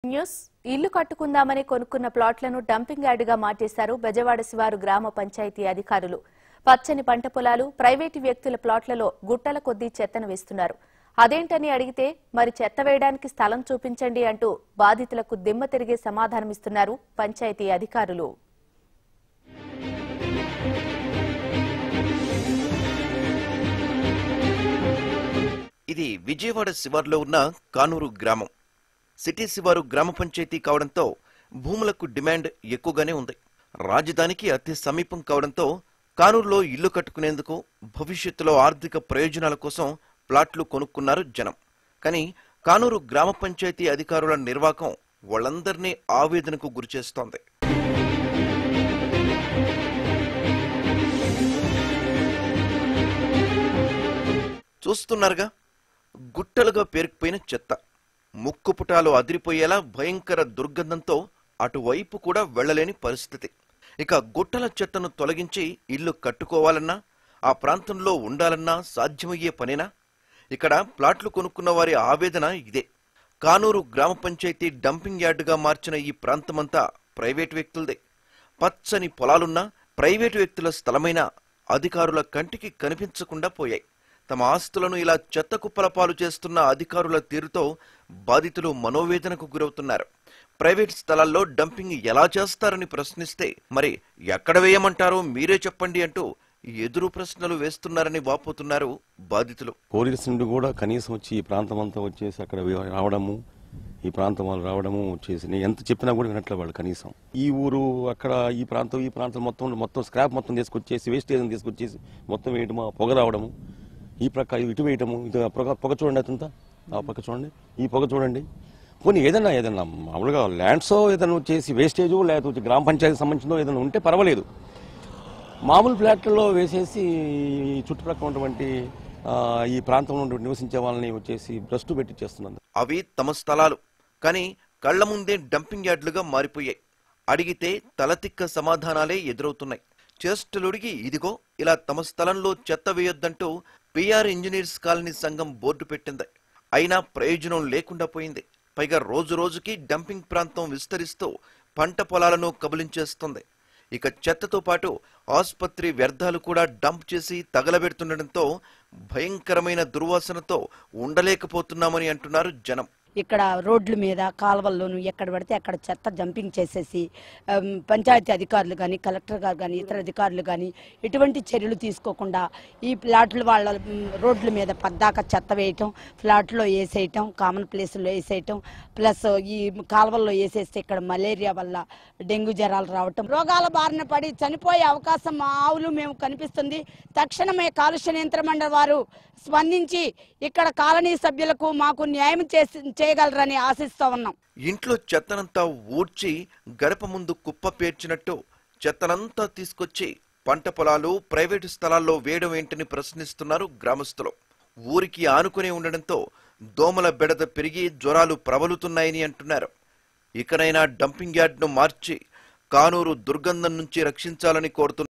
news ఇల్లు కట్టుకుందామని కొనుక్కున్న ప్లాట్లను dumping యార్డుగా మార్చేశారు బెజవాడ శివారు గ్రామ పంచాయతీ అధికారులు పచ్చని పంట పొలాలు ప్రైవేటు వ్యక్తుల ప్లాట్లలో గుట్టల కొద్దీ చెత్తను వేస్తున్నారు అదేంటని అడిగితే మరి చెత్త వేయడానికి స్థలం చూపించండి అంటూ బాధితులకు దిమ్మ తిరిగే సమాధానమిస్తున్నారు పంచాయతీ అధికారులు ఇది విజయవాడ శివారులో ఉన్న కానూరు గ్రామం సిటీ శివారు గ్రామ పంచాయతీ కావడంతో భూములకు డిమాండ్ ఎక్కువగానే ఉంది రాజధానికి అతి సమీపం కావడంతో కానూరులో ఇల్లు కట్టుకునేందుకు భవిష్యత్తులో ఆర్థిక ప్రయోజనాల కోసం ప్లాట్లు కొనుక్కున్నారు జనం కానీ కానూరు గ్రామ పంచాయతీ అధికారుల నిర్వాకం వాళ్ళందరినీ ఆవేదనకు గురిచేస్తోంది చూస్తున్నారుగా గుట్టలుగా పేరుకుపోయిన చెత్త ముక్కుపుటాలు అదిరిపోయేలా భయంకర దుర్గంధంతో అటువైపు కూడా వెళ్ళలేని పరిస్థితి ఇక గుట్టల చెత్తను తొలగించి ఇల్లు కట్టుకోవాలన్నా ఆ ప్రాంతంలో ఉండాలన్నా సాధ్యమయ్యే పనేనా ఇక్కడ ప్లాట్లు కొనుక్కున్న వారి ఆవేదన ఇదే కానూరు గ్రామ పంచాయతీ డంపింగ్ యార్డుగా మార్చిన ఈ ప్రాంతమంతా ప్రైవేటు వ్యక్తులదే పచ్చని పొలాలున్నా ప్రైవేటు వ్యక్తుల స్థలమైన అధికారుల కంటికి కనిపించకుండా పోయాయి తమ ఆస్తులను ఇలా చెత్త కుప్పల పాలు చేస్తున్న అధికారుల తీరుతో బాధితులు మనోవేదనకు గురవుతున్నారు ప్రైవేట్ స్థలాల్లో డంపింగ్ ఎలా చేస్తారని ప్రశ్నిస్తే మరి ఎక్కడ వేయమంటారో మీరే చెప్పండి అంటూ ఎదురు ప్రశ్నలు వేస్తున్నారని వాపోతున్నారు బాధితులు పోలీసు నుండి కూడా కనీసం వచ్చి ఈ ప్రాంతం అంతా వచ్చేసి అక్కడ రావడము ఈ ప్రాంతం వాళ్ళు రావడము వచ్చేసి నేను ఎంత చెప్పినా కూడా వినట్లే వాళ్ళు కనీసం ఈ ఊరు అక్కడ ఈ ప్రాంతం ఈ ప్రాంతం మొత్తం మొత్తం స్క్రాప్ మొత్తం తీసుకొచ్చేసి వేస్టేజ్ తీసుకొచ్చేసి మొత్తం వేయటము ఆ పొగ రావడము ఈ ప్రక్క ఇటు వేయటము ఇది ఆ పొగ పొగ చూడండి అతంతా ఆ పక్క చూడండి ఈ పొగ చూడండి పోనీ ఏదన్నా ఏదన్నా మామూలుగా ల్యాండ్సో ఏదైనా వచ్చేసి వేస్టేజో లేకపోతే గ్రామ పంచాయతీ సంబంధించిందో ఏదైనా ఉంటే పర్వాలేదు మామూలు ఫ్లాట్లలో వేసేసి ఈ చుట్టుప్రక్కల ఉన్నటువంటి ఆ, ఈ ప్రాంతంలో ఉండే నివసించే వాళ్ళని వచ్చేసి భ్రష్టు పెట్టి చేస్తున్నారు అవి తమ స్థలాలు కానీ కళ్ల ముందే డంపింగ్ యార్డులుగా మారిపోయాయి అడిగితే తలతిక్క సమాధానాలే ఎదురవుతున్నాయి చేష్టలుడిగి ఇదిగో ఇలా తమ స్థలంలో చెత్త వేయొద్దంటూ పిఆర్ ఇంజనీర్స్ కాలనీ సంఘం బోర్డు పెట్టింది అయినా ప్రయోజనం లేకుండా పోయింది పైగా రోజు రోజుకి డంపింగ్ ప్రాంతం విస్తరిస్తూ పంట పొలాలను కబలించేస్తుంది ఇక చెత్తతో పాటు ఆసుపత్రి వ్యర్థాలు కూడా డంప్ చేసి తగలబెడుతుండటంతో భయంకరమైన దుర్వాసనతో ఉండలేకపోతున్నామని అంటున్నారు జనం ఇక్కడ రోడ్ల మీద కాలువల్లోనూ ఎక్కడ పడితే అక్కడ చెత్త జంపింగ్ చేసేసి ఆమ్, పంచాయతీ అధికారులు కానీ కలెక్టర్ గారు కానీ ఇతర అధికారులు కానీ ఎటువంటి చర్యలు తీసుకోకుండా ఈ ప్లాట్ల వాళ్ళ మ్, రోడ్ల మీద పద్దాక చెత్త వేయటం ఫ్లాట్లో వేసేయటం కామన్ ప్లేసుల్లో వేసేయటం ప్లస్ ఈ కాలువల్లో వేసేస్తే ఇక్కడ మలేరియా వల్ల డెంగ్యూ జ్వరాలు రావటం రోగాల బారిన పడి చనిపోయే అవకాశం మా ఆవులు మేము కనిపిస్తుంది తక్షణమే కాలుష్య నియంత్రణ మండలి వారు స్పందించి ఇక్కడ కాలనీ సభ్యులకు మాకు న్యాయం చేసి చేయగలరని ఆశిస్తా ఉన్నాం ఇంట్లో చెత్తనంతా ఊడ్చి గడప ముందు కుప్ప పేర్చినట్టు చెత్తనంతా తీసుకొచ్చి పంట పొలాలు ప్రైవేటు స్థలాల్లో వేయడం ఏంటని ప్రశ్నిస్తున్నారు గ్రామస్తులు ఊరికి ఆనుకునే ఉండడంతో దోమల బెడద పెరిగి జ్వరాలు ప్రబలుతున్నాయని అంటున్నారు ఇకనైనా డంపింగ్ యార్డ్ను మార్చి కానూరు దుర్గంధం నుంచి రక్షించాలని కోరుతున్నారు